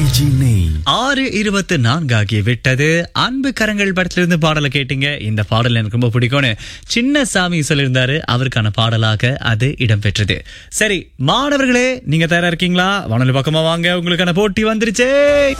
RKG நெய் ஆறு இருபத்து நான்கு ஆகி விட்டது அன்பு கரங்கள் படத்திலிருந்து பாடலை கேட்டீங்க இந்த பாடல் எனக்கு ரொம்ப பிடிக்கும்னு சின்ன சாமி சொல்லியிருந்தாரு அவருக்கான பாடலாக அது இடம்பெற்றது சரி மாணவர்களே நீங்க தயாரா இருக்கீங்களா வானொலி பக்கமா வாங்க உங்களுக்கான போட்டி வந்துருச்சே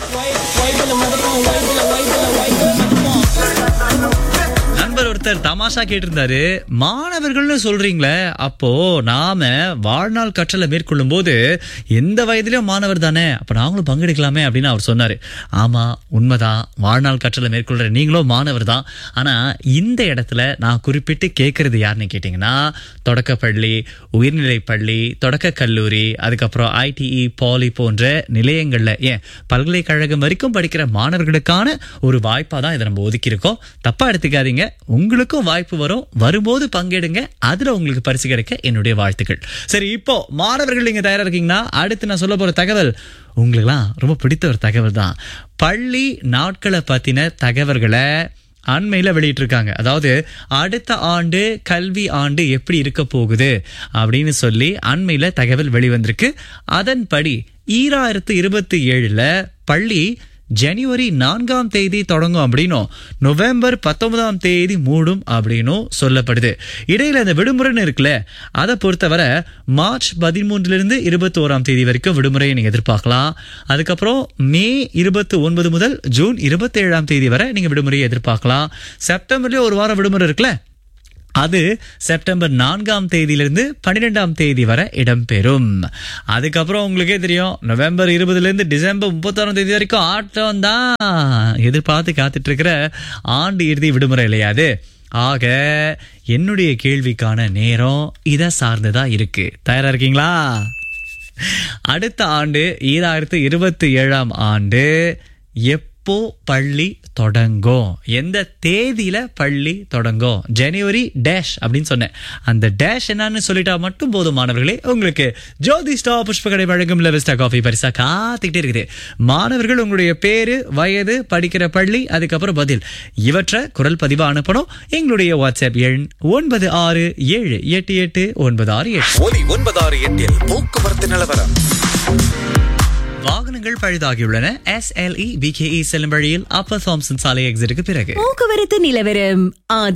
நண்பர் ஒருத்தர் தமாஷா கேட்டிருந்தாரு மாணவர்கள்னு சொல்றீங்களே அப்போ நாம வாழ்நாள் கற்றலை மேற்கொள்ளும் போது எந்த வயதிலும் மாணவர் தானே அப்ப நாங்களும் பங்கெடுக்கலாமே அப்படின்னு அவர் சொன்னாரு ஆமா உண்மைதான் வாழ்நாள் கற்றலை மேற்கொள்ற நீங்களும் மாணவர் தான் ஆனா இந்த இடத்துல நான் குறிப்பிட்டு கேட்கறது யாருன்னு கேட்டீங்கன்னா தொடக்கப்பள்ளி உயர்நிலை பள்ளி தொடக்க கல்லூரி அதுக்கப்புறம் ஐடிஇ பாலி போன்ற நிலையங்கள்ல ஏன் பல்கலைக்கழகம் வரைக்கும் படிக்கிற மாணவர்களுக்கான ஒரு வாய்ப்பா தான் இதை நம்ம ஒதுக்கியிருக்கோம் தப்பா எடுத்துக்காதீங்க உங்களுக்கும் வாய்ப்பு வரும் வரும்போது பங்கெடுங்க அதுல உங்களுக்கு பரிசு கிடைக்க என்னுடைய வாழ்த்துக்கள் சரி இப்போ மாணவர்கள் நீங்க தயாரா இருக்கீங்கன்னா அடுத்து நான் சொல்ல போற தகவல் உங்களுக்குலாம் ரொம்ப பிடித்த ஒரு தகவல் தான் பள்ளி நாட்களை பத்தின தகவல்களை அண்மையில் வெளியிட்டிருக்காங்க அதாவது அடுத்த ஆண்டு கல்வி ஆண்டு எப்படி இருக்க போகுது அப்படின்னு சொல்லி அண்மையில் தகவல் வெளிவந்திருக்கு அதன்படி ஈராயிரத்து இருபத்தி ஏழுல பள்ளி ஜனவரி நான்காம் தேதி தொடங்கும் அப்படின்னும் நவம்பர் பத்தொன்பதாம் தேதி மூடும் அப்படின்னும் சொல்லப்படுது இடையில இந்த விடுமுறைன்னு இருக்குல்ல அதை பொறுத்தவரை மார்ச் பதிமூன்றிலிருந்து இருபத்தி ஓராம் தேதி வரைக்கும் விடுமுறையை நீங்க எதிர்பார்க்கலாம் அதுக்கப்புறம் மே இருபத்தி ஒன்பது முதல் ஜூன் இருபத்தி ஏழாம் தேதி வரை நீங்க விடுமுறையை எதிர்பார்க்கலாம் செப்டம்பர்லயே ஒரு வாரம் விடுமுறை இருக்குல்ல அது செப்டம்பர் நான்காம் தேதியிலிருந்து பன்னிரெண்டாம் தேதி வரை இடம்பெறும் அதுக்கப்புறம் உங்களுக்கே தெரியும் நவம்பர் இருபதுல இருந்து டிசம்பர் முப்பத்தாறாம் தேதி வரைக்கும் ஆட்டம் தான் எதிர்பார்த்து காத்துட்டு இருக்கிற ஆண்டு இறுதி விடுமுறை இல்லையா அது ஆக என்னுடைய கேள்விக்கான நேரம் இதை சார்ந்துதா இருக்கு தயாரா இருக்கீங்களா அடுத்த ஆண்டு ஈராயிரத்து இருபத்தி ஏழாம் ஆண்டு எப்போ பள்ளி தொடங்கும் எந்த தேதியில பள்ளி தொடங்கும் ஜனவரி டேஷ் அப்படின்னு சொன்னேன் அந்த டேஷ் என்னன்னு சொல்லிட்டா மட்டும் போதும் மாணவர்களே உங்களுக்கு ஜோதி ஸ்டா புஷ்பகடை வழங்கும் லெவஸ்டா காஃபி பரிசா காத்துக்கிட்டே இருக்குது மாணவர்கள் உங்களுடைய பேரு வயது படிக்கிற பள்ளி அதுக்கப்புறம் பதில் இவற்றை குரல் பதிவா அனுப்பணும் எங்களுடைய வாட்ஸ்அப் எண் ஒன்பது ஆறு ஏழு எட்டு எட்டு ஒன்பது ஆறு எட்டு ஒலி ஒன்பதாறு எட்டில் போக்குவரத்து நிலவரம் வாகனங்கள் பழுதாகியுள்ளன எஸ்எல்இ பிகேஇ செல்லும் வழியில் அப்பர் தாம்சன் சாலை எக்ஸிட்டுக்கு பிறகு போக்குவரத்து நிலவரம் ஆதரவு